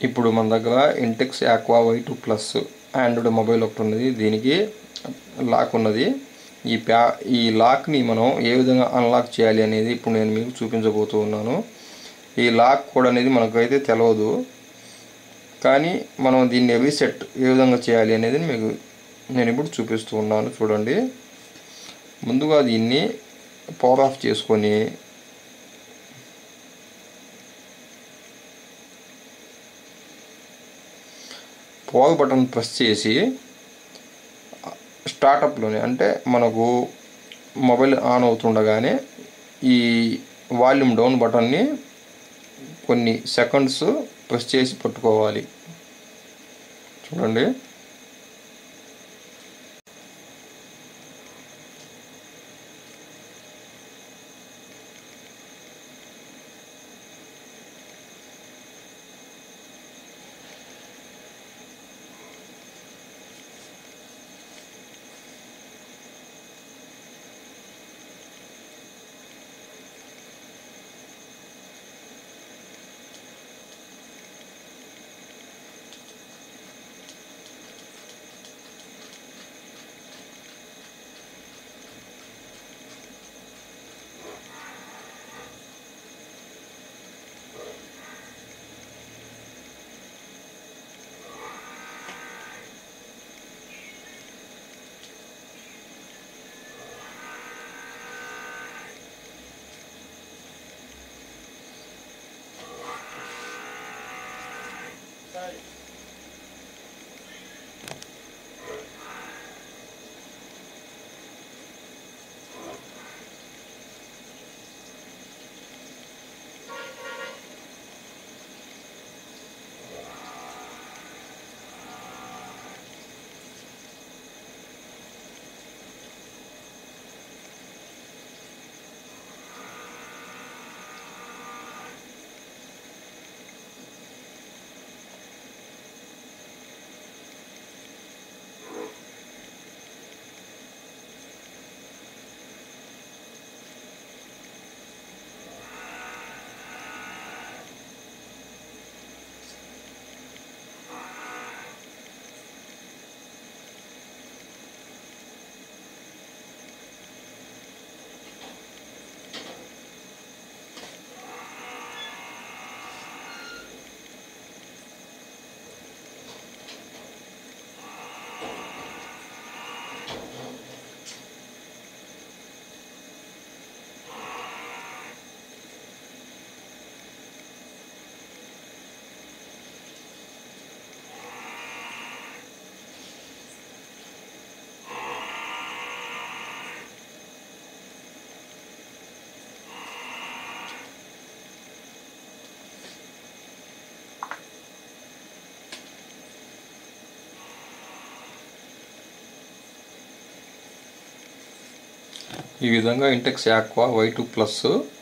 ఇప్పుడు మన దగ్గర Intex Aqua Y two plus Android mobile ఒకటి ఉన్నది దీనికి లాక్ ఉన్నది ఈ ప్యా ఈ లాక్ని మనం ఏ విధంగా అన్లాక్ చేయాలి అనేది ఇప్పుడు నేను మీకు చూపించబోతూ ఉన్నాను ఈ లాక్ కోడ్ అనేది మనకైతే తెలియదు కానీ మనం దీన్ని రీసెట్ ఏ విధంగా చేయాలి అనేది మీకు నేను ఇప్పుడు చూపిస్తూ ఉన్నాను చూడండి ముందుగా దీన్ని పవర్ ఆఫ్ చేసుకొని పవర్ బటన్ ప్రెస్ చేసి స్టార్టప్లోనే అంటే మనకు మొబైల్ ఆన్ అవుతుండగానే ఈ వాల్యూమ్ డౌన్ బటన్ని కొన్ని సెకండ్స్ ప్రెస్ చేసి పట్టుకోవాలి చూడండి ఈ విధంగా Intex Aqua Y two plus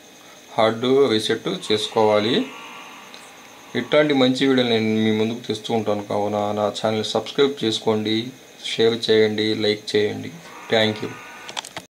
hard reset చేసుకోవాలి ఇట్లాంటి మంచి వీడియోలు నేను మీ ముందుకు తెస్తూ ఉంటాను కావున నా ఛానల్ సబ్స్క్రైబ్ చేసుకోండి షేర్ చేయండి లైక్ చేయండి థ్యాంక్ యూ